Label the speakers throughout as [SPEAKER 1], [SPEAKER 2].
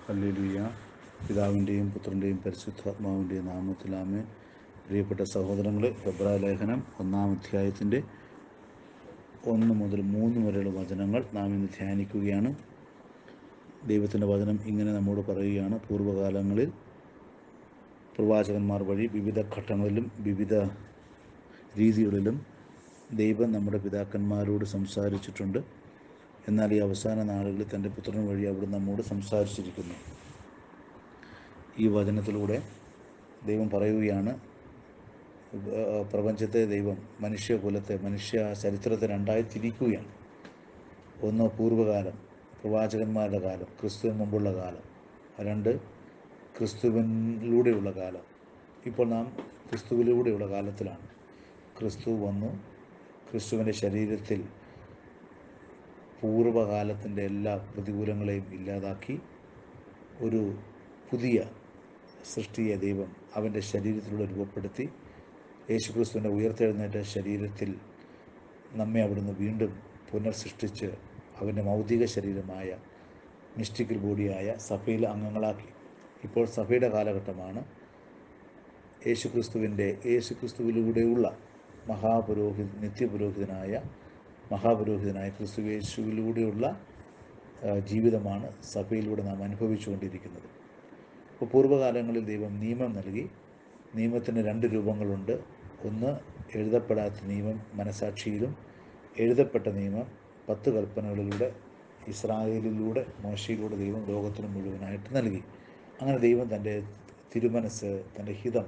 [SPEAKER 1] hallelujah പിതാവിൻ്റെയും പുത്രൻ്റെയും പരിശുദ്ധാത്മാവിൻ്റെയും നാമത്തിലാമേ പ്രിയപ്പെട്ട സഹോദരങ്ങളെ ഫെബ്രുവരി ലേഖനം ഒന്നാം അധ്യായത്തിൻ്റെ ഒന്ന് മുതൽ മൂന്ന് വരെയുള്ള വചനങ്ങൾ നാം ഇന്ന് ധ്യാനിക്കുകയാണ് ദൈവത്തിൻ്റെ വചനം ഇങ്ങനെ നമ്മോട് പറയുകയാണ് പൂർവ്വകാലങ്ങളിൽ പ്രവാചകന്മാർ വഴി വിവിധ ഘട്ടങ്ങളിലും വിവിധ രീതികളിലും ദൈവം നമ്മുടെ പിതാക്കന്മാരോട് സംസാരിച്ചിട്ടുണ്ട് എന്നാൽ ഈ അവസാന നാളുകളിൽ തൻ്റെ പുത്രൻ വഴി അവിടെ നമ്മോട് സംസാരിച്ചിരിക്കുന്നു ഈ വചനത്തിലൂടെ ദൈവം പറയുകയാണ് ഏർ പ്രപഞ്ചത്തെ ദൈവം മനുഷ്യകുലത്തെ മനുഷ്യ ചരിത്രത്തെ രണ്ടായി തിരിക്കുകയാണ് ഒന്ന് പൂർവ്വകാലം പ്രവാചകന്മാരുടെ കാലം ക്രിസ്തുവിന് മുമ്പുള്ള കാലം രണ്ട് ക്രിസ്തുവിലൂടെയുള്ള കാലം ഇപ്പോൾ നാം ക്രിസ്തുവിലൂടെയുള്ള കാലത്തിലാണ് ക്രിസ്തു വന്നു ക്രിസ്തുവിൻ്റെ ശരീരത്തിൽ പൂർവ്വകാലത്തിൻ്റെ എല്ലാ പ്രതികൂലങ്ങളെയും ഇല്ലാതാക്കി ഒരു പുതിയ സൃഷ്ടിയെ ദൈവം അവൻ്റെ ശരീരത്തിലൂടെ രൂപപ്പെടുത്തി യേശുക്രിസ്തുവിൻ്റെ ഉയർത്തെഴുന്നേറ്റ ശരീരത്തിൽ നമ്മെ അവിടുന്ന് വീണ്ടും പുനർസൃഷ്ടിച്ച് അവൻ്റെ മൗതിക ശരീരമായ മിസ്റ്റിക്കൽ ബോഡിയായ സഭയിലെ അംഗങ്ങളാക്കി ഇപ്പോൾ സഭയുടെ കാലഘട്ടമാണ് യേശുക്രിസ്തുവിൻ്റെ യേശുക്രിസ്തുവിലൂടെയുള്ള മഹാപുരോഹിത നിത്യപുരോഹിതനായ മഹാപുരോഹിതനായ ക്രിസ്തു യേശുവിലൂടെയുള്ള ആ, ജീവിതമാണ് സഭയിലൂടെ നാം അനുഭവിച്ചുകൊണ്ടിരിക്കുന്നത് ഇപ്പോൾ പൂർവ്വകാലങ്ങളിൽ ദൈവം നിയമം നൽകി നിയമത്തിന് രണ്ട് രൂപങ്ങളുണ്ട് ഒന്ന് എഴുതപ്പെടാത്ത നിയമം മനസാക്ഷിയിലും എഴുതപ്പെട്ട നിയമം പത്ത് കൽപ്പനകളിലൂടെ ഇസ്രായേലിലൂടെ മോശയിലൂടെ ദൈവം ലോകത്തിന് മുഴുവനായിട്ട് നൽകി അങ്ങനെ ദൈവം തൻ്റെ തിരുമനസ് തൻ്റെ ഹിതം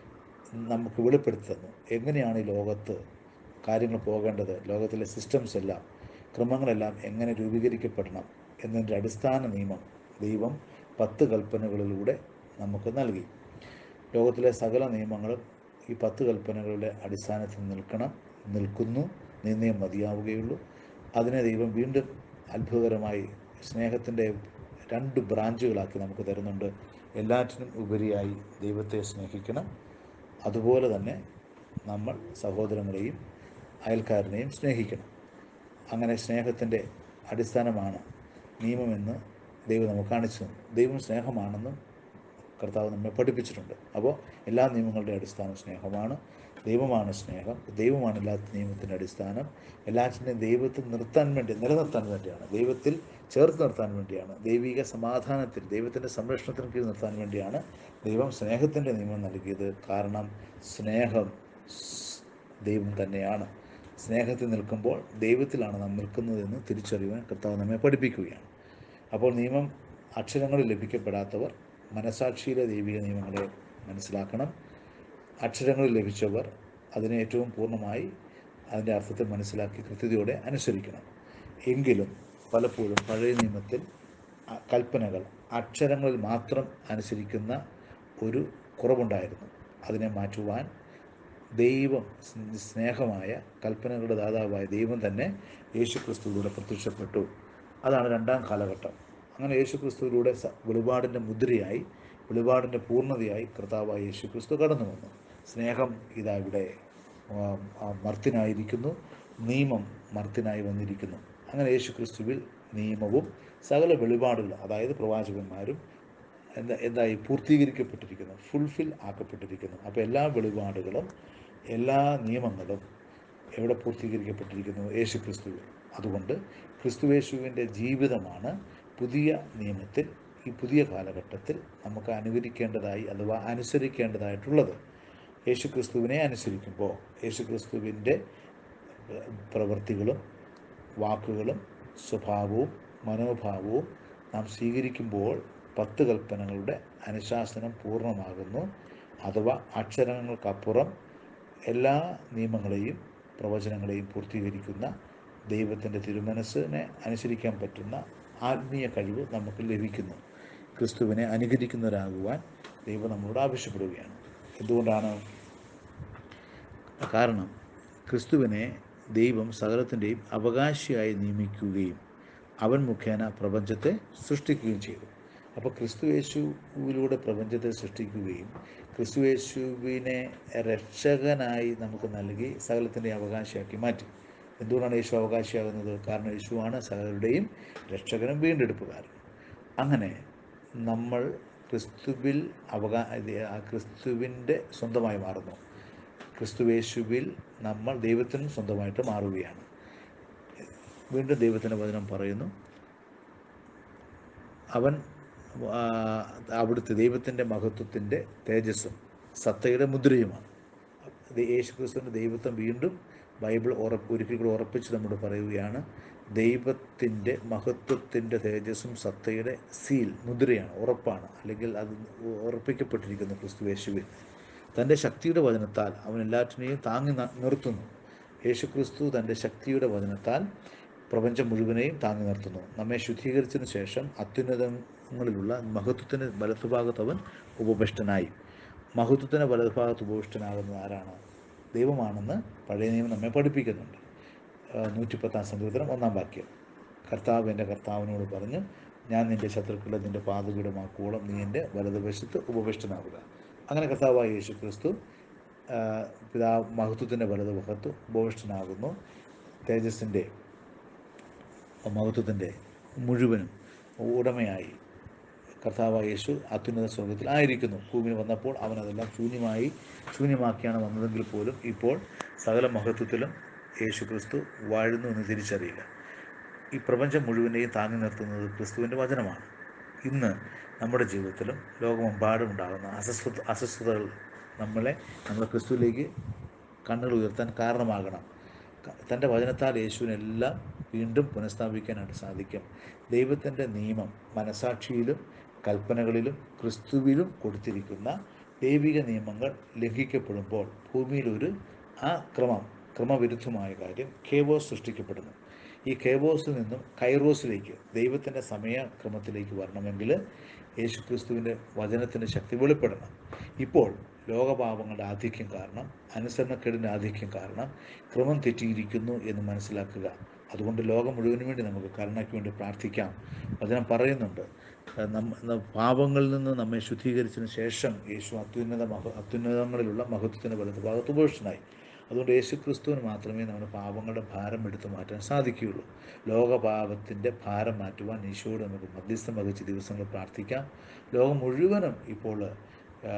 [SPEAKER 1] നമുക്ക് വെളിപ്പെടുത്തി തന്നു എങ്ങനെയാണ് ഈ ലോകത്ത് കാര്യങ്ങൾ പോകേണ്ടത് ലോകത്തിലെ സിസ്റ്റംസ് എല്ലാം ക്രമങ്ങളെല്ലാം എങ്ങനെ രൂപീകരിക്കപ്പെടണം എന്നതിൻ്റെ അടിസ്ഥാന നിയമം ദൈവം പത്ത് കൽപ്പനകളിലൂടെ നമുക്ക് നൽകി ലോകത്തിലെ സകല നിയമങ്ങളും ഈ പത്ത് കൽപ്പനകളുടെ അടിസ്ഥാനത്തിൽ നിൽക്കണം നിൽക്കുന്നു നിന്നേ മതിയാവുകയുള്ളൂ അതിനെ ദൈവം വീണ്ടും അത്ഭുതകരമായി സ്നേഹത്തിൻ്റെ രണ്ട് ബ്രാഞ്ചുകളാക്കി നമുക്ക് തരുന്നുണ്ട് എല്ലാറ്റിനും ഉപരിയായി ദൈവത്തെ സ്നേഹിക്കണം അതുപോലെ തന്നെ നമ്മൾ സഹോദരങ്ങളെയും അയൽക്കാരനെയും സ്നേഹിക്കണം അങ്ങനെ സ്നേഹത്തിൻ്റെ അടിസ്ഥാനമാണ് നിയമമെന്ന് ദൈവം നമുക്ക് കാണിച്ചു തന്നു ദൈവം സ്നേഹമാണെന്നും കർത്താവ് നമ്മെ പഠിപ്പിച്ചിട്ടുണ്ട് അപ്പോൾ എല്ലാ നിയമങ്ങളുടെ അടിസ്ഥാനം സ്നേഹമാണ് ദൈവമാണ് സ്നേഹം ദൈവമാണ് എല്ലാ നിയമത്തിൻ്റെ അടിസ്ഥാനം എല്ലാറ്റിനെയും ദൈവത്തിൽ നിർത്താൻ വേണ്ടി നിലനിർത്താൻ വേണ്ടിയാണ് ദൈവത്തിൽ ചേർത്ത് നിർത്താൻ വേണ്ടിയാണ് ദൈവിക സമാധാനത്തിൽ ദൈവത്തിൻ്റെ സംരക്ഷണത്തിന് കീഴിൽ നിർത്താൻ വേണ്ടിയാണ് ദൈവം സ്നേഹത്തിൻ്റെ നിയമം നൽകിയത് കാരണം സ്നേഹം സ് ദൈവം തന്നെയാണ് സ്നേഹത്തിൽ നിൽക്കുമ്പോൾ ദൈവത്തിലാണ് നാം നിൽക്കുന്നതെന്ന് തിരിച്ചറിയുവാൻ കർത്താവ് നമ്മെ പഠിപ്പിക്കുകയാണ് അപ്പോൾ നിയമം അക്ഷരങ്ങളിൽ ലഭിക്കപ്പെടാത്തവർ മനസാക്ഷിയിലെ ദൈവിക നിയമങ്ങളെ മനസ്സിലാക്കണം അക്ഷരങ്ങളിൽ ലഭിച്ചവർ അതിനെ ഏറ്റവും പൂർണ്ണമായി അതിൻ്റെ അർത്ഥത്തെ മനസ്സിലാക്കി കൃത്യതയോടെ അനുസരിക്കണം എങ്കിലും പലപ്പോഴും പഴയ നിയമത്തിൽ അ- കൽപ്പനകൾ അക്ഷരങ്ങളിൽ മാത്രം അനുസരിക്കുന്ന ഒരു കുറവുണ്ടായിരുന്നു അതിനെ മാറ്റുവാൻ ദൈവം സ് സ്നേഹമായ കൽപ്പനകളുടെ ദാതാവായ ദൈവം തന്നെ യേശു ക്രിസ്തുവിലൂടെ പ്രത്യക്ഷപ്പെട്ടു അതാണ് രണ്ടാം കാലഘട്ടം അങ്ങനെ യേശു ക്രിസ്തുവിലൂടെ സ- വെളിപാടിൻ്റെ മുദ്രയായി വെളിപാടിൻ്റെ പൂർണ്ണതയായി കർത്താവായ യേശു ക്രിസ്തു കടന്നു വന്നു സ്നേഹം ഇതാ ഇവിടെ ആ, ആ, മർത്തിനായിരിക്കുന്നു നിയമം മർത്തിനായി വന്നിരിക്കുന്നു അങ്ങനെ യേശു ക്രിസ്തുവിൽ നിയമവും സകല വെളിപാടുകളും അതായത് പ്രവാചകന്മാരും എന്താ എന്തായി പൂർത്തീകരിക്കപ്പെട്ടിരിക്കുന്നു ഫുൾഫിൽ ആക്കപ്പെട്ടിരിക്കുന്നു അപ്പോൾ എല്ലാ വെളിപാടുകളും എല്ലാ നിയമങ്ങളും എവിടെ പൂർത്തീകരിക്കപ്പെട്ടിരിക്കുന്നു യേശു ക്രിസ്തുവിൽ അതുകൊണ്ട് ക്രിസ്തുവേശുവിൻ്റെ ജീവിതമാണ് പുതിയ നിയമത്തിൽ ഈ പുതിയ കാലഘട്ടത്തിൽ നമുക്ക് അനുകരിക്കേണ്ടതായി അഥവാ അനുസരിക്കേണ്ടതായിട്ടുള്ളത് യേശു ക്രിസ്തുവിനെ അനുസരിക്കുമ്പോൾ യേശു ക്രിസ്തുവിൻ്റെ പ്രവൃത്തികളും വാക്കുകളും സ്വഭാവവും മനോഭാവവും നാം സ്വീകരിക്കുമ്പോൾ പത്ത് കൽപ്പനകളുടെ അനുശാസനം പൂർണ്ണമാകുന്നു അഥവാ അക്ഷരങ്ങൾക്കപ്പുറം എല്ലാ നിയമങ്ങളെയും പ്രവചനങ്ങളെയും പൂർത്തീകരിക്കുന്ന ദൈവത്തിൻ്റെ തിരുമനസ്സിനെ അനുസരിക്കാൻ പറ്റുന്ന ആത്മീയ കഴിവ് നമുക്ക് ലഭിക്കുന്നു ക്രിസ്തുവിനെ അനുകരിക്കുന്നവരാകുവാൻ ദൈവം നമ്മളോട് ആവശ്യപ്പെടുകയാണ് എന്തുകൊണ്ടാണ് കാരണം ക്രിസ്തുവിനെ ദൈവം സകലത്തിൻ്റെയും അവകാശിയായി നിയമിക്കുകയും അവൻ മുഖേന പ്രപഞ്ചത്തെ സൃഷ്ടിക്കുകയും ചെയ്തു അപ്പോൾ ക്രിസ്തുയേശുവിലൂടെ പ്രപഞ്ചത്തെ സൃഷ്ടിക്കുകയും ക്രിസ്തുയേശുവിനെ രക്ഷകനായി നമുക്ക് നൽകി സകലത്തിൻ്റെ അവകാശിയാക്കി മാറ്റി എന്തുകൊണ്ടാണ് യേശു അവകാശിയാകുന്നത് കാരണം യേശുവാണ് സകലരുടെയും രക്ഷകനും വീണ്ടെടുപ്പുകാരൻ അങ്ങനെ നമ്മൾ ക്രിസ്തുവിൽ അവകാ ഇത് ആ ക്രിസ്തുവിൻ്റെ സ്വന്തമായി മാറുന്നു ക്രിസ്തുവേശുവിൽ നമ്മൾ ദൈവത്തിനും സ്വന്തമായിട്ട് മാറുകയാണ് വീണ്ടും ദൈവത്തിൻ്റെ വചനം പറയുന്നു അവൻ ആ, അവിടുത്തെ ദൈവത്തിൻ്റെ മഹത്വത്തിൻ്റെ തേജസ്സും സത്തയുടെ മുദ്രയുമാണ് ഇത് യേശു ക്രിസ്തുവിൻ്റെ ദൈവത്വം വീണ്ടും ബൈബിൾ ഉറപ്പ് ഒരിക്കൽ കൂടി ഉറപ്പിച്ച് നമ്മോട് പറയുകയാണ് ദൈവത്തിൻ്റെ മഹത്വത്തിൻ്റെ തേജസ്സും സത്തയുടെ സീൽ മുദ്രയാണ് ഉറപ്പാണ് അല്ലെങ്കിൽ അത് ഉറപ്പിക്കപ്പെട്ടിരിക്കുന്നു ക്രിസ്തു യേശുവിൽ തൻ്റെ ശക്തിയുടെ വചനത്താൽ അവൻ എല്ലാറ്റിനെയും താങ്ങി ന- നിർത്തുന്നു യേശു ക്രിസ്തു തൻ്റെ ശക്തിയുടെ വചനത്താൽ പ്രപഞ്ചം മുഴുവനെയും താങ്ങി നിർത്തുന്നു നമ്മെ ശുദ്ധീകരിച്ചതിന് ശേഷം അത്യുന്നതങ്ങളിലുള്ള മഹത്വത്തിൻ്റെ വലത്തുഭാഗത്ത് അവൻ ഉപവിഷ്ടനായി മഹത്വത്തിൻ്റെ വലതുഭാഗത്ത് ഉപവിഷ്ടനാകുന്നത് ആരാണ് ദൈവമാണെന്ന് പഴയ നിയമം നമ്മെ പഠിപ്പിക്കുന്നുണ്ട് നൂറ്റിപ്പത്താം സങ്കീർത്തനം ഒന്നാം വാക്യം കർത്താവ് എൻ്റെ കർത്താവിനോട് പറഞ്ഞ് ഞാൻ നിൻ്റെ ശത്രുക്കളെ നിൻ്റെ പാതപീഠമാക്കുവോളം നീ എൻ്റെ വലതുവശത്ത് ഉപവിഷ്ടനാവുക അങ്ങനെ കർത്താവായ യേശു ക്രിസ്തു ആ, പിതാവ് മഹത്വത്തിൻ്റെ വലതുഭാഗത്ത് ഉപവിഷ്ടനാകുന്നു തേജസ്സിൻ്റെ മഹത്വത്തിൻ്റെ മുഴുവനും ഉടമയായി കർത്താവായ യേശു അത്യുന്നത സ്വർഗത്തിൽ ആയിരിക്കുന്നു ഭൂമിയിൽ വന്നപ്പോൾ അവൻ അതെല്ലാം ശൂന്യമായി ശൂന്യമാക്കിയാണ് വന്നതെങ്കിൽ പോലും ഇപ്പോൾ സകല മഹത്വത്തിലും യേശു ക്രിസ്തു വാഴുന്നു എന്ന് തിരിച്ചറിയുക ഈ പ്രപഞ്ചം മുഴുവനെയും താങ്ങി നിർത്തുന്നത് ക്രിസ്തുവിൻ്റെ വചനമാണ് ഇന്ന് നമ്മുടെ ജീവിതത്തിലും ലോകമെമ്പാടും ഉണ്ടാകുന്ന അസ്വസ്ഥ അസ്വസ്ഥതകൾ നമ്മളെ നമ്മുടെ ക്രിസ്തുവിലേക്ക് കണ്ണുകൾ ഉയർത്താൻ കാരണമാകണം ക- തൻ്റെ വചനത്താൽ യേശുവിനെല്ലാം വീണ്ടും പുനഃസ്ഥാപിക്കാനായിട്ട് സാധിക്കും ദൈവത്തിൻ്റെ നിയമം മനസാക്ഷിയിലും കൽപ്പനകളിലും ക്രിസ്തുവിലും കൊടുത്തിരിക്കുന്ന ദൈവിക നിയമങ്ങൾ ലംഘിക്കപ്പെടുമ്പോൾ ഭൂമിയിൽ ഒരു ആ ക്രമം ക്രമവിരുദ്ധമായ കാര്യം കേവോസ് സൃഷ്ടിക്കപ്പെടുന്നു ഈ കേവോസിൽ നിന്നും കൈറോസിലേക്ക് ദൈവത്തിൻ്റെ സമയക്രമത്തിലേക്ക് വരണമെങ്കിൽ യേശുക്രിസ്തുവിൻ്റെ വചനത്തിൻ്റെ ശക്തി വെളിപ്പെടണം ഇപ്പോൾ ലോകപാപങ്ങളുടെ ആധിക്യം കാരണം അനുസരണക്കേടിൻ്റെ ആധിക്യം കാരണം ക്രമം തെറ്റിയിരിക്കുന്നു എന്ന് മനസ്സിലാക്കുക അതുകൊണ്ട് ലോകം മുഴുവനും വേണ്ടി നമുക്ക് കരുണയ്ക്ക് വേണ്ടി പ്രാർത്ഥിക്കാം വചനം പറയുന്നുണ്ട് ഏഹ് നമ്മ ന- പാപങ്ങളിൽ നിന്ന് നമ്മെ ശുദ്ധീകരിച്ചതിന് ശേഷം യേശു അത്യുന്നത മഹ അത്യുന്നതങ്ങളിലുള്ള മഹത്വത്തിൻ്റെ വലതുഭാഗത്ത് ഉപേക്ഷനായി അതുകൊണ്ട് യേശു ക്രിസ്തുവിന് മാത്രമേ നമ്മുടെ പാപങ്ങളുടെ ഭാരം എടുത്തു മാറ്റാൻ സാധിക്കുകയുള്ളൂ ലോകപാപത്തിൻ്റെ ഭാരം മാറ്റുവാൻ ഈശോയോട് നമുക്ക് മധ്യസ്ഥം വഹിച്ച് ദിവസങ്ങൾ പ്രാർത്ഥിക്കാം ലോകം മുഴുവനും ഇപ്പോൾ ആ,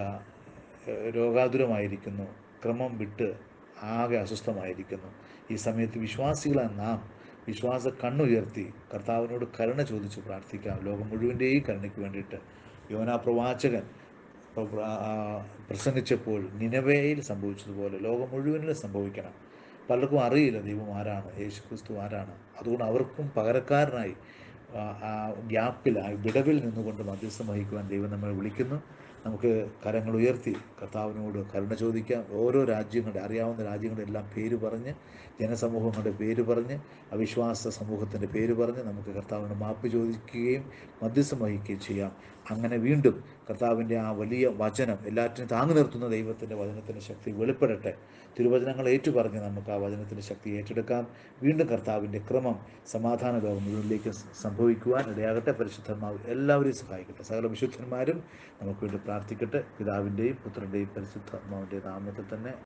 [SPEAKER 1] രോഗാതുരമായിരിക്കുന്നു ക്രമം വിട്ട് ആകെ അസ്വസ്ഥമായിരിക്കുന്നു ഈ സമയത്ത് വിശ്വാസികളായ നാം വിശ്വാസ കണ്ണുയർത്തി കർത്താവിനോട് കരുണ ചോദിച്ച് പ്രാർത്ഥിക്കാം ലോകം മുഴുവൻ്റെയും കരുണയ്ക്ക് വേണ്ടിയിട്ട് യോനാ പ്രവാചകൻ പ്ര- ആ, പ്രസംഗിച്ചപ്പോൾ നിനവേയിൽ സംഭവിച്ചതുപോലെ ലോകം മുഴുവനിലും സംഭവിക്കണം പലർക്കും അറിയില്ല ദൈവം ആരാണ് യേശു ക്രിസ്തു ആരാണ് അതുകൊണ്ട് അവർക്കും പകരക്കാരനായി ആ, ആ ഗ്യാപ്പിൽ ആ വിടവിൽ നിന്നുകൊണ്ട് മധ്യസ്ഥം വഹിക്കുവാൻ ദൈവം നമ്മളെ വിളിക്കുന്നു നമുക്ക് കരങ്ങൾ ഉയർത്തി കർത്താവിനോട് കരുണ ചോദിക്കാം ഓരോ രാജ്യങ്ങളുടെ അറിയാവുന്ന രാജ്യങ്ങളുടെ എല്ലാം പേര് പറഞ്ഞ് ജനസമൂഹങ്ങളുടെ പേര് പറഞ്ഞ് അവിശ്വാസ സമൂഹത്തിൻ്റെ പേര് പറഞ്ഞ് നമുക്ക് കർത്താവിനോട് മാപ്പ് ചോദിക്കുകയും മധ്യസ്ഥം വഹിക്കുകയും ചെയ്യാം അങ്ങനെ വീണ്ടും കർത്താവിൻ്റെ ആ വലിയ വചനം എല്ലാറ്റിനും താങ്ങി നിർത്തുന്ന ദൈവത്തിൻ്റെ വചനത്തിൻ്റെ ശക്തി വെളിപ്പെടട്ടെ തിരുവചനങ്ങൾ ഏറ്റുപറഞ്ഞ് നമുക്ക് ആ വചനത്തിൻ്റെ ശക്തി ഏറ്റെടുക്കാം വീണ്ടും കർത്താവിൻ്റെ ക്രമം സമാധാന ലോകം മുഴുവനിലേക്ക് സംഭവിക്കുവാൻ ഇടയാകട്ടെ പരിശുദ്ധന്മാർ എല്ലാവരെയും സഹായിക്കട്ടെ സകല വിശുദ്ധന്മാരും നമുക്ക് വേണ്ടി പ്രാർത്ഥിക്കട്ടെ പിതാവിൻ്റെയും പുത്രൻ്റെയും പരിശുദ്ധാത്മാവിൻ്റെ നാമത്തിൽ തന്നെ